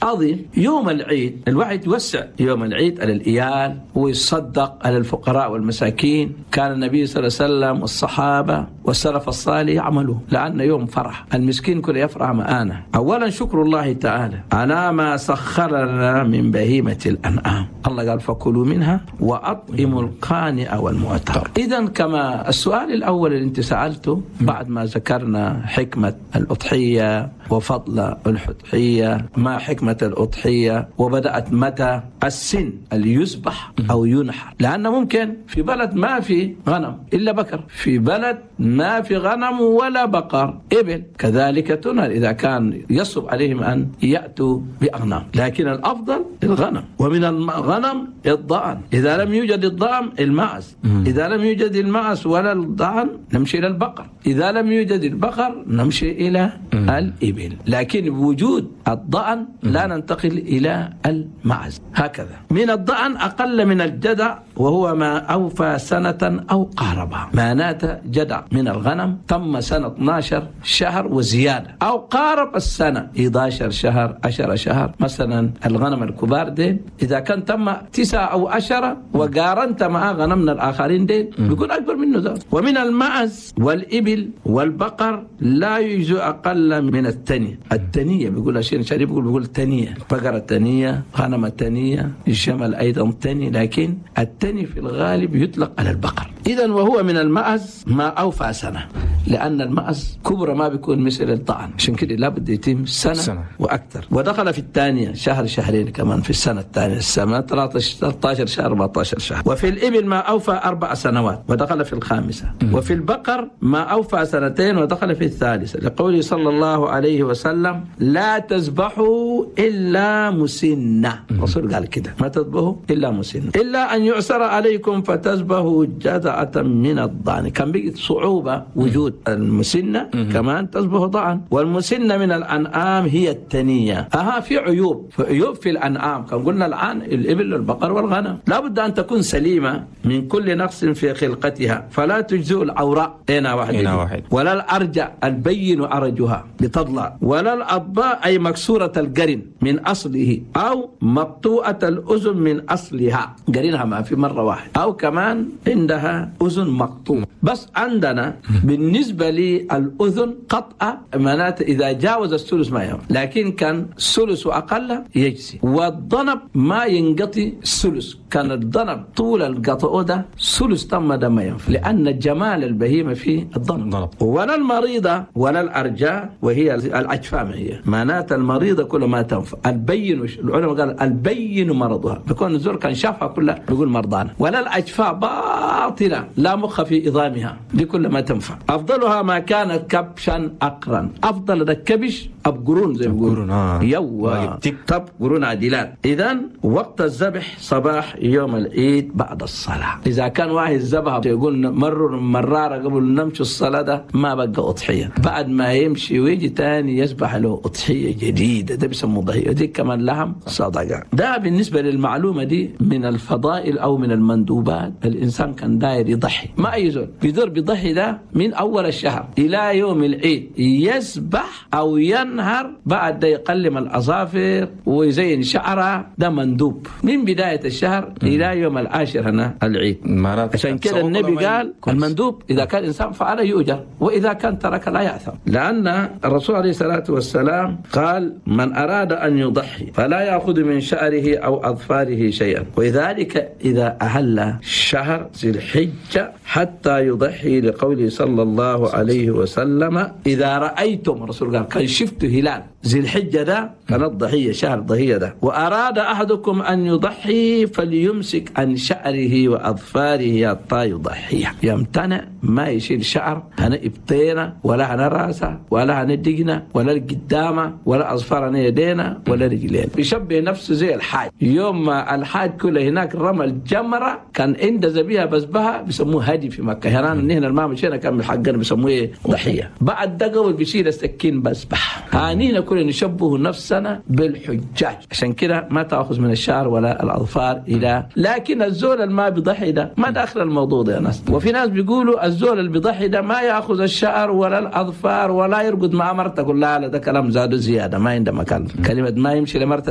عظيم يوم العيد الواحد يوسع يوم العيد على الإيال ويصدق على الفقراء والمساكين كان النبي صلى الله عليه وسلم والصحابة والسلف الصالح يعملوا لأن يوم فرح المسكين كل يفرح معانا أولا شكر الله تعالى على ما سخر لنا من بهيمة الأنعام الله قال فكلوا منها وأطعموا القانع والمعتر إذا كما السؤال الأول اللي أنت سألته بعد ما ذكرنا حكمة الأضحية وفضل الأضحية ما حكمة الأضحية وبدأت متى السن اللي يذبح أو ينحر لأن ممكن في بلد ما في غنم إلا بكر في بلد ما في غنم ولا بقر إبل كذلك تنهر إذا كان يصعب عليهم أن يأتوا بأغنام لكن الأفضل الغنم ومن الغنم الضأن إذا لم يوجد الضأن المعز إذا لم يوجد المعز ولا الضأن نمشي إلى البقر إذا لم يوجد البقر نمشي إلى الإبل لكن بوجود الضأن لا ننتقل إلى المعز هكذا من الضأن أقل من الجدع وهو ما أوفى سنة أو قاربها معناته جدع من الغنم تم سنة 12 شهر وزيادة أو قارب السنة 11 شهر 10 شهر مثلا الغنم الكبار دين إذا كان تم تسعة أو عشرة وقارنت مع غنمنا الآخرين دين بيكون أكبر منه ده ومن المعز والإبل والبقر لا يجوز أقل من التانية التانية بيقول عشان شريف بيقول بيقول تانية بقرة تانية غنم تانية الجمل أيضا تاني لكن التاني في الغالب يطلق على البقر إذا وهو من المعز ما أوفى سنة لأن المعز كبرى ما بيكون مثل الطعن عشان كده لابد يتم سنة, سنة. وأكثر ودخل في الثانية شهر شهرين كمان في السنة الثانية السنة 13 شهر 14 شهر وفي الإبل ما أوفى أربع سنوات ودخل في الخامسة وفي البقر ما أوفى سنتين ودخل في الثالثة لقوله صلى الله عليه وسلم لا تذبحوا إلا مسنة الرسول قال كده ما تذبحوا إلا مسنة إلا أن يعسر عليكم فتذبحوا جذعة من الضأن كان بيجي صعوبة وجود المسنة كمان تذبح ضأن والمسنة من الأنعام هي التنية أها في عيوب في عيوب في الأنعام كان قلنا الآن الإبل والبقر والغنم لابد أن تكون سليمة من كل نقص في خلقتها فلا تجزئ العوراء هنا واحد هنا واحد. ولا الأرجع البين أرجها بتضلع ولا الأضباء أي مكسورة القرن من أصله أو مقطوعة الأذن من أصلها قرنها ما في مرة واحد أو كمان عندها أذن مقطوع بس عندنا بالنسبة للأذن قطعة معناته إذا جاوز الثلث ما ينفع لكن كان ثلث وأقل يجزي والضنب ما ينقطي الثلث كان الضنب طول القطع ده ثلث تم ده ما ينفع لأن جمال البهيمة في الضنب الضنب. ولا المريضة ولا الأرجاء وهي الأجفام هي معنات المريضة كل ما تنفع البين العلماء قال البين مرضها بيكون الزور كان شافها كلها بيقول مرضانا ولا الأجفاء باطلة لا مخ في إضامها دي كل ما تنفع أفضلها ما كانت كبشا أقرا أفضل ده كبش أب قرون زي ما بيقولوا قرون، آه. يوا ما يبتك. طب قرون عديلات إذا وقت الذبح صباح يوم العيد بعد الصلاة إذا كان واحد ذبح يقول مرر مرارة قبل نمشي الصلاة ده ما بقى أضحية بعد ما يمشي ويجي تاني يذبح له أضحية جديدة ده بيسموه ضحية دي كمان لحم صدقة ده بالنسبة للمعلومة دي من الفضائل أو من المندوبات الإنسان كان داير يضحي ما أي زول بيدور بيضحي ده من أول الشهر إلى يوم العيد يسبح أو ينهر بعد ده يقلم الأظافر ويزين شعره ده مندوب من بداية الشهر إلى يوم العاشر هنا العيد معناته عشان كده سواء النبي ولا ما قال كويس. المندوب إذا كان إنسان فعل يؤجر وإذا كان ترك لا يأثم لأن الرسول عليه الصلاة والسلام قال من أراد أن يضحي فلا يأخذ من شعره أو أظفاره شيئا ولذلك إذا أهل شهر ذي الحجة حتى يضحي لقوله صلى الله عليه وسلم إذا رأيتم الرسول قال كان شفت هلال ذي الحجة ده كان الضحية شهر الضحية ده وأراد أحدكم أن يضحي فليمسك عن شعره وأظفاره حتى يضحي يمتنع ما يشيل شعر هنا ابتينا ولا هنا راسه ولا هنا دقنا ولا القدامة ولا أظفار هنا يدينا ولا رجلين بيشبه نفسه زي الحاج يوم ما الحاج كله هناك رمى الجمرة كان عند زبيها بسبها بيسموه هدي في مكة هنا هنا ما مشينا كان من حقنا بيسموه إيه؟ ضحية بعد ده قبل بيشيل السكين بسبح هانينا كلنا نشبه نفسنا بالحجاج عشان كده ما تاخذ من الشعر ولا الاظفار الى لكن الزول اللي ما بيضحي ده ما داخل الموضوع ده يا ناس وفي ناس بيقولوا الزول اللي بيضحي ده ما ياخذ الشعر ولا الاظفار ولا يرقد مع مرته يقول لا لا ده كلام زاده زياده ما عنده مكان كلمه ما يمشي لمرته